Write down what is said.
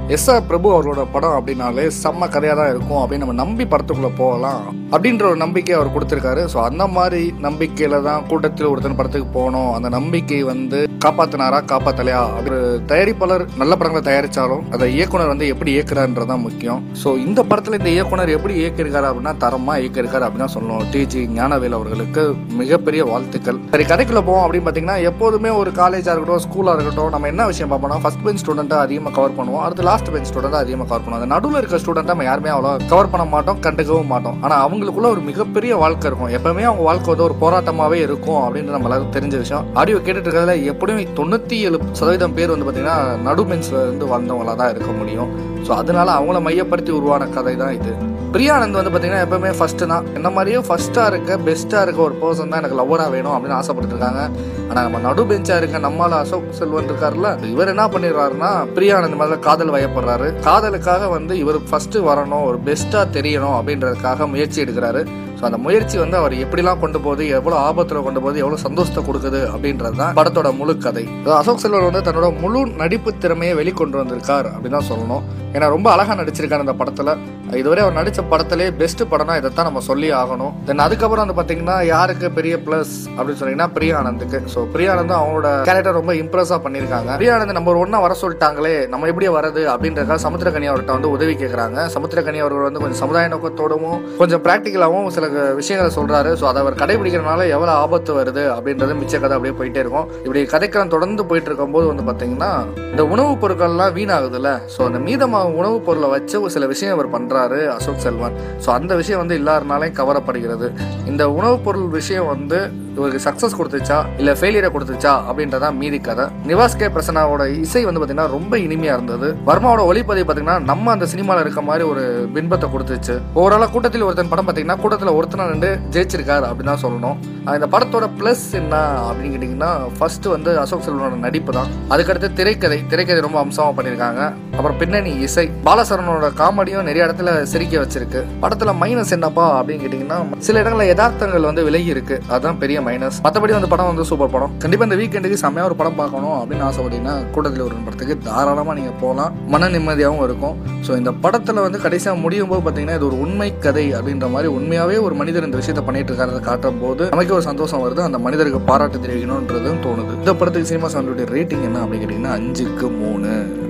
S R பிரபு அவர்களோட படம் அப்படின்னாலே செம்ம கதையாக தான் இருக்கும் அப்படின்னு நம்ம நம்பி படத்துக்குள்ளே போகலாம் அப்படின்ற ஒரு நம்பிக்கை அவர் கொடுத்துருக்காரு ஸோ அந்த மாதிரி நம்பிக்கையில தான் கூட்டத்தில் ஒருத்தன் படத்துக்கு போகணும் அந்த நம்பிக்கை வந்து காப்பாத்தினாரா காப்பாத்தலையா அப்படி ஒரு தயாரிப்பாளர் நல்ல படங்களை தயாரிச்சாலும் அதை இயக்குனர் வந்து எப்படி இயக்குறாருன்றதான் முக்கியம் ஸோ இந்த படத்தில் இந்த இயக்குனர் எப்படி இயக்கியிருக்காரு அப்படின்னா தரமா இயக்கியிருக்காரு அப்படின்னு சொல்லணும் டிஜி ஞானவேல் அவர்களுக்கு மிகப்பெரிய வாழ்த்துக்கள் சரி கதைக்குள்ள போவோம் அப்படின்னு பார்த்தீங்கன்னா எப்போதுமே ஒரு காலேஜாக இருக்கட்டும் ஸ்கூலாக இருக்கட்டும் நம்ம என்ன விஷயம் பார்ப்போம்னா ஃபர்ஸ்ட் பெஞ்ச் ஸ்டூடெண்ட்டை அதிகமாக கவர் பண்ணுவோம் அடுத்து லாஸ்ட் பெஞ்ச் ஸ்டூடெண்ட் அதிகமாக கவர் பண்ணுவோம் அந்த நடுவில் இருக்க ஸ்டூடெண்ட்டை நம்ம யாருமே அவ்வளோ கவர் பண்ண மாட்டோம் கண்டுக்கவும் மாட்டோம் ஆனால் அவங்களுக்குள்ள ஒரு மிகப்பெரிய வாழ்க்கை இருக்கும் எப்பவுமே அவங்க வாழ்க்கை வந்து ஒரு போராட்டமாகவே இருக்கும் அப்படின்னு நம்ம எல்லாருக்கும் தெரிஞ்ச விஷயம் ஆடியோ கேட்டுட்டு இருக்கிறதுல எப்படியும் தொண்ணூற்றி ஏழு சதவீதம் பேர் வந்து பார்த்தீங்கன்னா நடு பெஞ்சில் இருந்து வந்தவங்களா தான் இருக்க முடியும் ஸோ அதனால அவங்கள மையப்படுத்தி உருவான கதை தான் இது பிரியானந்த் வந்து பார்த்தீங்கன்னா எப்பவுமே ஃபர்ஸ்ட் தான் என்ன மாதிரியே ஃபர்ஸ்ட்டாக இருக்க பெஸ்ட்டாக இருக்க ஒரு பர்சன் தான் எனக்கு லவ்வராக வேணும் அப்படின்னு ஆசைப்பட்டுருக்காங்க ஆனால் நம்ம நடு பெஞ்சாக இருக்க நம்மால அசோக் செல்வன் இருக்காருல்ல இவர் என்ன பண்ணிடுறாருன்னா பிரியானந்த் மேலே காதல் வயப்படுறாரு காதலுக்காக வந்து இவர் ஃபர்ஸ்ட் வரணும் ஒரு பெஸ்ட்டாக தெரியணும் அப்படின்றதுக்காக முயற்சி எடுக்கிறாரு ஸோ அந்த முயற்சி வந்து அவர் எப்படிலாம் கொண்டு போகுது எவ்வளோ ஆபத்தில் கொண்டு போகுது எவ்வளோ சந்தோஷத்தை கொடுக்குது அப்படின்றது தான் படத்தோட முழு கதை So, அசோக் செல்வன் வந்து தன்னோட முழு நடிப்பு திறமையை வெளிக்கொண்டு வந்திருக்கார் அப்படின்னு தான் சொல்லணும் ஏன்னா ரொம்ப அழகாக நடிச்சிருக்காரு அந்த படத்தில் இதுவரை அவர் நடித்த படத்திலே பெஸ்ட் படம்னா இதைத்தான் நம்ம சொல்லி ஆகணும் தென் அதுக்கப்புறம் வந்து பார்த்தீங்கன்னா யாருக்கு பெரிய ப்ளஸ் அப்படின்னு சொன்னீங்கன்னா பிரியானந்துக்கு ஸோ பிரியானந்தும் அவங்களோட கேரக்டர் ரொம்ப இம்ப்ரெஸ்ஸாக பண்ணியிருக்காங்க பிரியானந்த் நம்பர் ஒன்னா வர சொல்லிட்டாங்களே நம்ம எப்படி வரது அப்படின்றதுக்காக சமுத்திரக்கனி அவர்கிட்ட வந்து உதவி கேட்குறாங்க சமுத்திரக்கனி அவர்கள் வந்து கொஞ்சம் சமுதாய நோக்கத்தோடவும் கொஞ்சம் ப்ராக்டிக்கலாகவும் சில விஷயங்களை சொல்றாரு ஸோ அதை அவர் கடைபிடிக்கிறனால எவ்வளோ ஆபத்து வருது அப்படின்றது மிச்ச கதை அப்படியே போயிட்டே இருக்கும் இப்படி கதைக்களம் தொடர்ந்து போயிட்டு இருக்கும்போது வந்து பார்த்தீங்கன்னா இந்த உணவுப் பொருட்கள்லாம் வீணாகுதுல்ல ஸோ அந்த மீதமாக உணவுப் பொருளை வச்சு ஒரு சில விஷயம் அவர் பண்றாரு அசோக் செல்வன் ஸோ அந்த விஷயம் வந்து எல்லாருனாலையும் கவரப்படுகிறது இந்த உணவுப் பொருள் விஷயம் வந்து இவருக்கு சக்ஸஸ் கொடுத்துச்சா இல்லை ஃபெயிலியரை கொடுத்துச்சா அப்படின்றதான் மீதி கதை நிவாஸ் கே பிரசன்னாவோட இசை வந்து பார்த்தீங்கன்னா ரொம்ப இனிமையா இருந்தது வர்மாவோட ஒளிப்பதிவு பார்த்தீங்கன்னா நம்ம அந்த சினிமாவில் இருக்க மாதிரி ஒரு பின்பத்தை கொடுத்துச்சு ஓவராலாக கூட்டத்தில் ஒருத்தன் படம் பார்த்தீங்கன்னா கூட்டத்தில் ஒருத்தனை நின்று ஜெயிச்சிருக்காரு அப்படின்னு தான் சொல்லணும் அஹ் இந்த படத்தோட ப்ளஸ் என்ன அப்படின்னு கேட்டிங்கன்னா ஃபர்ஸ்ட் வந்து அசோக் செல்வனோட நடிப்பு தான் அதுக்கடுத்து திரைக்கதை திரைக்கதை ரொம்ப அம்சமாக பண்ணியிருக்காங்க அப்புறம் பின்னணி இசை பாலசரனோட காமெடியும் நிறைய இடத்துல சிரிக்க வச்சிருக்கு படத்துல மைனஸ் என்னப்பா அப்படின்னு கேட்டிங்கன்னா சில இடங்களில் யதார்த்தங்கள் வந்து விலகி இருக்கு அதுதான் பெரிய மைனஸ் மற்றபடி வந்து படம் வந்து சூப்பர் படம் கண்டிப்பா இந்த வீக்கெண்டுக்கு செம்மையா ஒரு படம் பார்க்கணும் அப்படின்னு ஆசைப்பட்டீங்கன்னா கூட்டத்தில் ஒரு படத்துக்கு தாராளமா நீங்க போகலாம் மன நிம்மதியாகவும் இருக்கும் ஸோ இந்த படத்துல வந்து கடைசியா முடியும் போது பார்த்தீங்கன்னா இது ஒரு உண்மை கதை அப்படின்ற மாதிரி உண்மையாவே ஒரு மனிதர் இந்த விஷயத்தை பண்ணிட்டு இருக்காரத காட்டும் போது நமக்கு ஒரு சந்தோஷம் வருது அந்த மனிதருக்கு பாராட்டு தெரிவிக்கணும்ன்றதும் தோணுது இந்த படத்துக்கு சினிமா சாண்டோடைய ரேட்டிங் என்ன அப்படின்னு கேட்டிங்கன்னா அஞ்சுக்கு மூணு